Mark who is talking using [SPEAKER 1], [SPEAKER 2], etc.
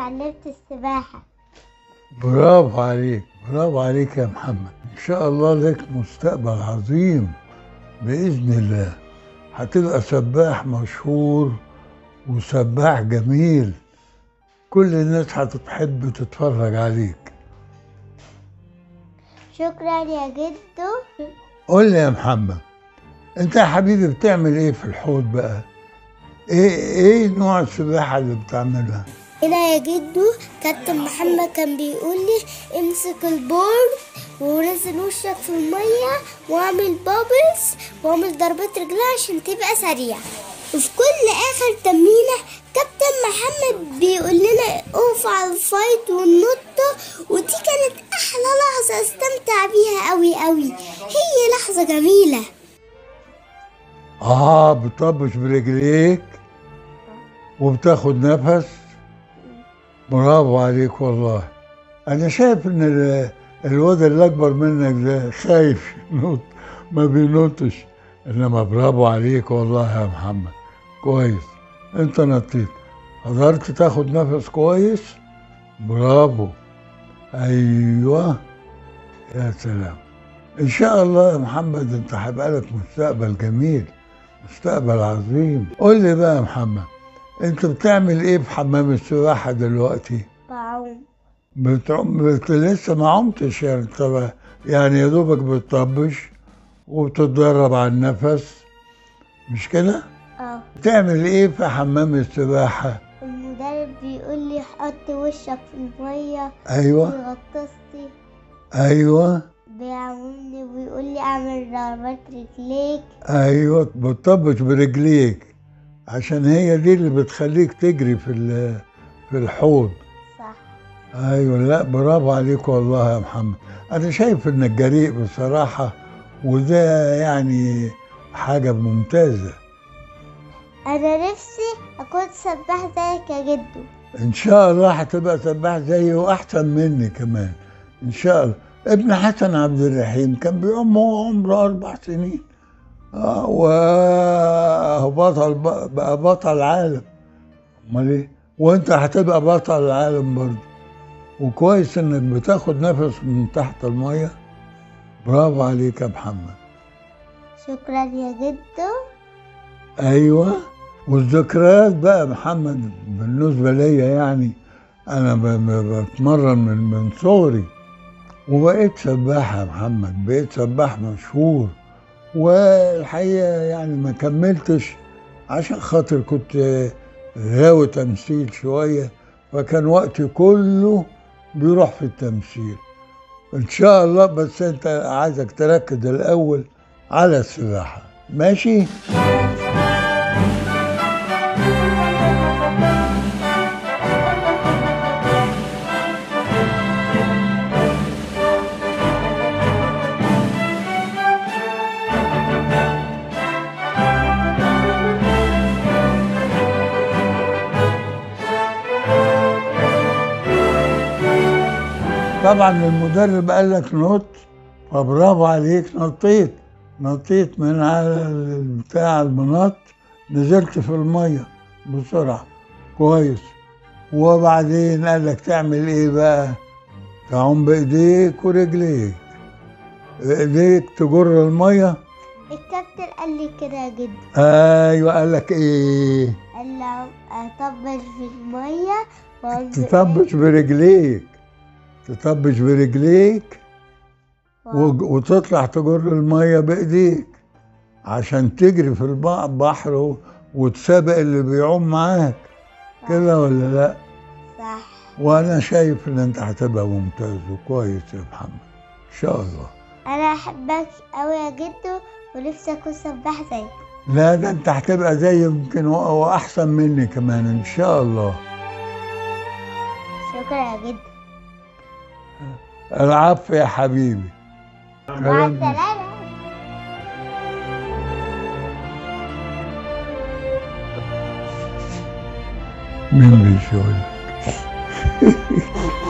[SPEAKER 1] اتعلمت السباحة
[SPEAKER 2] برافو عليك برافو عليك يا محمد ان شاء الله لك مستقبل عظيم باذن الله هتبقى سباح مشهور وسباح جميل كل الناس هتحب تتفرج عليك
[SPEAKER 1] شكرا يا جدو
[SPEAKER 2] قول لي يا محمد انت يا حبيبي بتعمل ايه في الحوض بقى ايه ايه نوع السباحه اللي بتعملها
[SPEAKER 1] هنا يا جدو كابتن محمد كان بيقول لي امسك البورد ونزل وشك في المية واعمل بابلز واعمل ضربات رجلها عشان تبقى سريع وفي كل اخر تمرينة كابتن محمد بيقول لنا اقف على الفايت والنطة ودي كانت احلى لحظة استمتع بيها قوي قوي هي لحظة جميلة
[SPEAKER 2] اه بتطبش برجليك وبتاخد نفس برافو عليك والله انا شايف ان ال- الواد اللي اكبر منك ده خايف ينط ما بينطش انما برافو عليك والله يا محمد كويس انت نطيت قدرت تاخد نفس كويس برافو ايوه يا سلام ان شاء الله يا محمد انت هيبقى لك مستقبل جميل مستقبل عظيم قول لي بقى يا محمد انت بتعمل ايه في حمام السباحه دلوقتي
[SPEAKER 1] بعوم
[SPEAKER 2] بتعوم بت... لسه ما عمتش يعني انت يعني يا دوبك بتطبش وبتتدرب على النفس مش كده
[SPEAKER 1] اه
[SPEAKER 2] بتعمل ايه في حمام السباحه
[SPEAKER 1] المدرب بيقول لي حط وشك في المية
[SPEAKER 2] ايوه
[SPEAKER 1] وغطستي
[SPEAKER 2] ايوه
[SPEAKER 1] بيعملني وبيقول لي اعمل ضربات رجليك
[SPEAKER 2] ايوه بتطبش برجليك عشان هي دي اللي بتخليك تجري في ال- في الحوض
[SPEAKER 1] صح
[SPEAKER 2] ايوه لا برافو عليك والله يا محمد انا شايف انك جريء بصراحه وده يعني حاجه ممتازه
[SPEAKER 1] انا نفسي اكون سباح زيك يا جدو
[SPEAKER 2] ان شاء الله هتبقى سباح زيي واحسن مني كمان ان شاء الله ابن حسن عبد الرحيم كان بيعوم وهو عمره اربع سنين آه وهو بطل بقى بطل عالم امال ايه وانت هتبقى بطل العالم برضه وكويس انك بتاخد نفس من تحت الميه برافو عليك يا محمد
[SPEAKER 1] شكرا يا جدو
[SPEAKER 2] ايوه والذكريات بقى يا محمد بالنسبه ليا يعني انا ب- ب- بتمرن من من صغري وبقيت سباح يا محمد بقيت سباح مشهور والحقيقه يعني ما كملتش عشان خاطر كنت غاوي تمثيل شويه فكان وقتي كله بيروح في التمثيل ان شاء الله بس انت عايزك تركز الاول على السباحه ماشي طبعا المدرب قال لك نط فبرافو عليك نطيت نطيت من على بتاع المنط نزلت في الميه بسرعه كويس وبعدين قال لك تعمل ايه بقى تعوم بايديك ورجليك ايديك تجر الميه
[SPEAKER 1] الكابتن قال لي كده يا جدو
[SPEAKER 2] ايوه قال لك ايه
[SPEAKER 1] قال لي اطبش في المية وأنزل
[SPEAKER 2] تطبش برجليك تطبش برجليك
[SPEAKER 1] وأ-
[SPEAKER 2] وج- وتطلع تجر الميه بايديك عشان تجري في الب- البحر و- وتسابق اللي بيعوم معاك كده ولا لا
[SPEAKER 1] صح
[SPEAKER 2] وانا شايف ان انت هتبقى ممتاز وكويس يا محمد ان شاء الله
[SPEAKER 1] انا احبك قوي يا جدو ونفسي اكون سباح زيك
[SPEAKER 2] لا ده انت هتبقى زي يمكن و- واحسن مني كمان ان شاء الله
[SPEAKER 1] شكرا يا جدو
[SPEAKER 2] العفو يا حبيبي
[SPEAKER 1] مع
[SPEAKER 2] كلام-
[SPEAKER 1] السلامة
[SPEAKER 2] مين بيشوفك